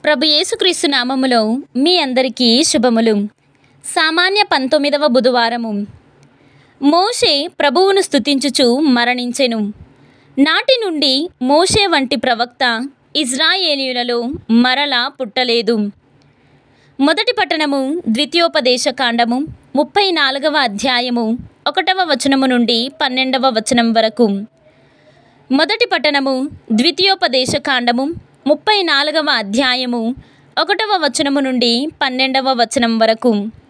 ప్రభు యేసుక్రీస్తు నామములో మీ అందరికీ శుభములు సామాన్య పంతొమ్మిదవ బుధవారము మోషే ప్రభువును స్తుతించుచు మరణించెను నాటి నుండి మోషే వంటి ప్రవక్త ఇజ్రాయేలీయులలో మరలా పుట్టలేదు మొదటి పట్టణము ద్వితీయోపదేశ కాండము ముప్పై నాలుగవ అధ్యాయము ఒకటవ వచనము నుండి పన్నెండవ వచనం వరకు మొదటి పట్టణము ద్వితీయోపదేశ కాండము ముప్పై నాలుగవ అధ్యాయము ఒకటవ వచనము నుండి పన్నెండవ వచనం వరకు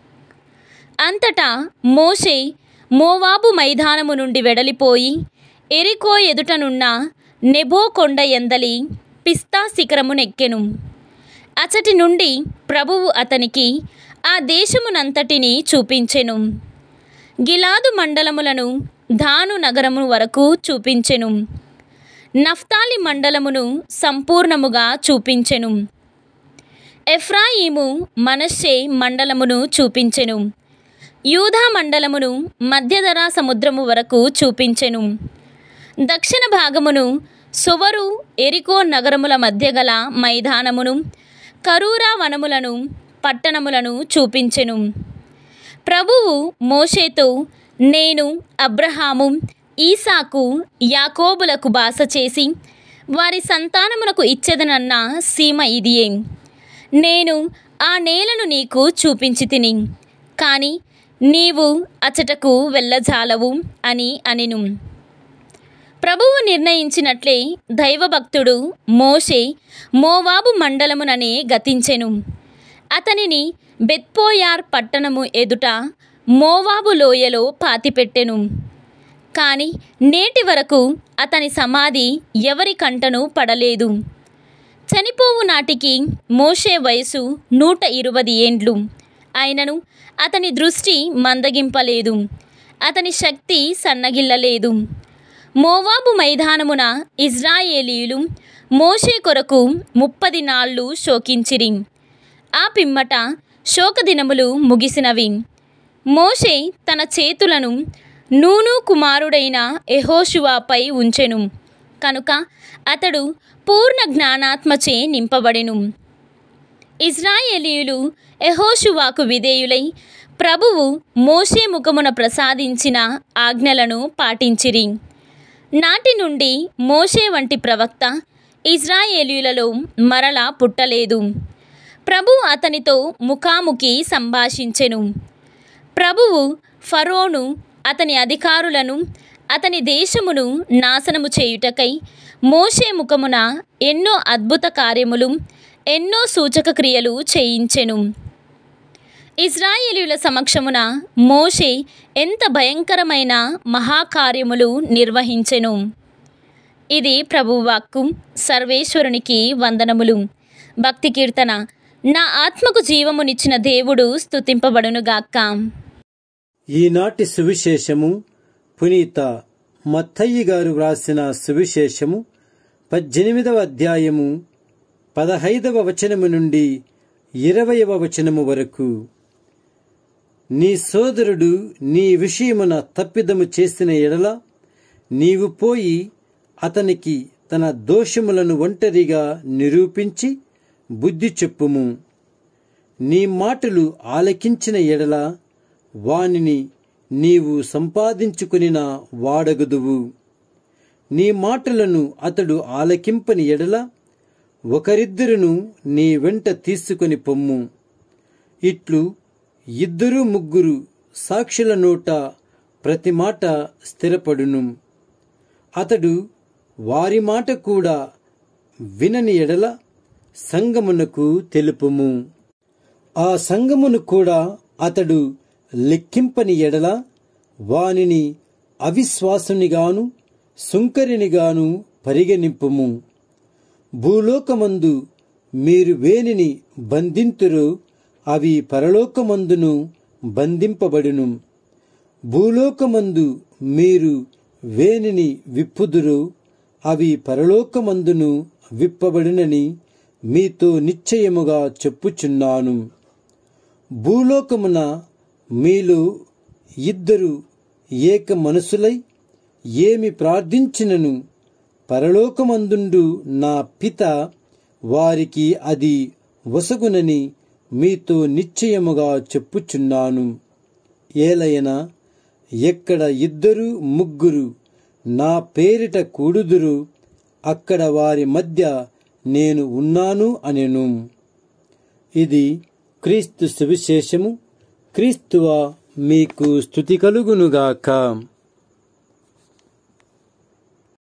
అంతటా మోషే మోవాబు మైదానము నుండి వెడలిపోయి ఎరికో ఎదుటనున్న నెబో కొండ ఎందలి పిస్తా శిఖరమునెక్కెను అచటి నుండి ప్రభువు అతనికి ఆ దేశమునంతటిని చూపించెను గిలాదు మండలములను ధాను నగరము వరకు చూపించెను నఫ్తాలి మండలమును సంపూర్ణముగా చూపించెను ఎఫ్రాయిము మనషే మండలమును చూపించెను యూధా మండలమును మధ్యధరా సముద్రము వరకు చూపించెను దక్షిణ భాగమును సువరు ఎరికో నగరముల మధ్య గల మైదానమును కరూరా వనములను పట్టణములను చూపించెను ప్రభువు మోషేతో నేను అబ్రహాము ఈసాకు యాకోబులకు బాస చేసి వారి సంతానమునకు ఇచ్చెదనన్న సీమ ఇదియే నేను ఆ నేలను నీకు చూపించి తిని కానీ నీవు అచటకు వెళ్ళజాలవు అని అనెను ప్రభువు నిర్ణయించినట్లే దైవభక్తుడు మోషే మోవాబు మండలముననే గతించెను అతనిని బెత్పోయార్ పట్టణము ఎదుట మోవాబు లోయలో పాతిపెట్టెను కానీ నేటి వరకు అతని సమాధి ఎవరి కంటను పడలేదు చనిపోవు నాటికి మోషే వయసు నూట ఇరువది ఏండ్లు అయినను అతని దృష్టి మందగింపలేదు అతని శక్తి సన్నగిల్లలేదు మోవాబు మైదానమున ఇజ్రాయేలీయులు మోషే కొరకు ముప్పది నాళ్ళు శోకించిరి ఆ పిమ్మట శోకదినములు ముగిసినవి మోషే తన చేతులను నూను కుమారుడైన ఎహోషువాపై ఉంచెను కనుక అతడు పూర్ణ జ్ఞానాత్మచే నింపబడెను ఇజ్రాయేలీయులు ఎహోషువాకు విధేయులై ప్రభువు మోషే ముఖమున ప్రసాదించిన ఆజ్ఞలను పాటించిరి నాటి నుండి మోషే వంటి ప్రవక్త ఇజ్రాయేలీయులలో మరలా పుట్టలేదు ప్రభు అతనితో ముఖాముఖి సంభాషించెను ప్రభువు ఫరోను అతని అధికారులను అతని దేశమును నాశనము చేయుటకై మోషే ముఖమున ఎన్నో అద్భుత కార్యములు ఎన్నో సూచక క్రియలు చేయించెను ఇజ్రాయేలీయుల సమక్షమున మోషే ఎంత భయంకరమైన మహాకార్యములు నిర్వహించెను ఇది ప్రభువాక్కు సర్వేశ్వరునికి వందనములు భక్తి కీర్తన నా ఆత్మకు జీవమునిచ్చిన దేవుడు స్తుతింపబడునుగాక ఈనాటి సువిశేషము పునీత మత్తయ్య గారు వ్రాసిన సువిశేషము పద్దెనిమిదవ అధ్యాయము పదహైదవ వచనము నుండి ఇరవయవ వచనము వరకు నీ సోదరుడు నీ విషయమున తప్పిదము చేసిన ఎడల నీవు పోయి అతనికి తన దోషములను ఒంటరిగా నిరూపించి బుద్ధి చెప్పుము నీ మాటలు ఆలకించిన ఎడల వానిని నీవు సంపాదించుకునిన వాడగదువు నీ మాటలను అతడు ఆలకింపని ఎడల ఒకరిద్దరును నీ వెంట తీసుకొని పొమ్ము ఇట్లు ఇద్దరు ముగ్గురు సాక్షుల నోట ప్రతి మాట స్థిరపడును అతడు వారి మాట కూడా వినని ఎడల సంగమునకు తెలుపుము ఆ సంగమును కూడా అతడు లెక్కింపని ఎడల వానిని అవిశ్వాసునిగాను సుంకరినిగాను పరిగణింపుము భూలోకమందు మీరు వేనిని బంధింతురు అవి పరలోకమందును బంధింపబడును భూలోకమందు మీరు వేనిని విప్పుదురు అవి పరలోకమందును విప్పబడునని మీతో నిశ్చయముగా చెప్పుచున్నాను భూలోకమున మీలో ఇద్దరు ఏక మనసులై ఏమి ప్రార్థించినను పరలోకమందుండు నా పిత వారికి అది వసగునని మీతో నిశ్చయముగా చెప్పుచున్నాను ఏలయనా ఎక్కడ ఇద్దరు ముగ్గురు నా పేరిట కూడుదురు అక్కడ వారి మధ్య నేను ఉన్నాను అనెను ఇది క్రీస్తు సువిశేషము క్రీస్తువ మీకు స్థుతి కలుగునుగాక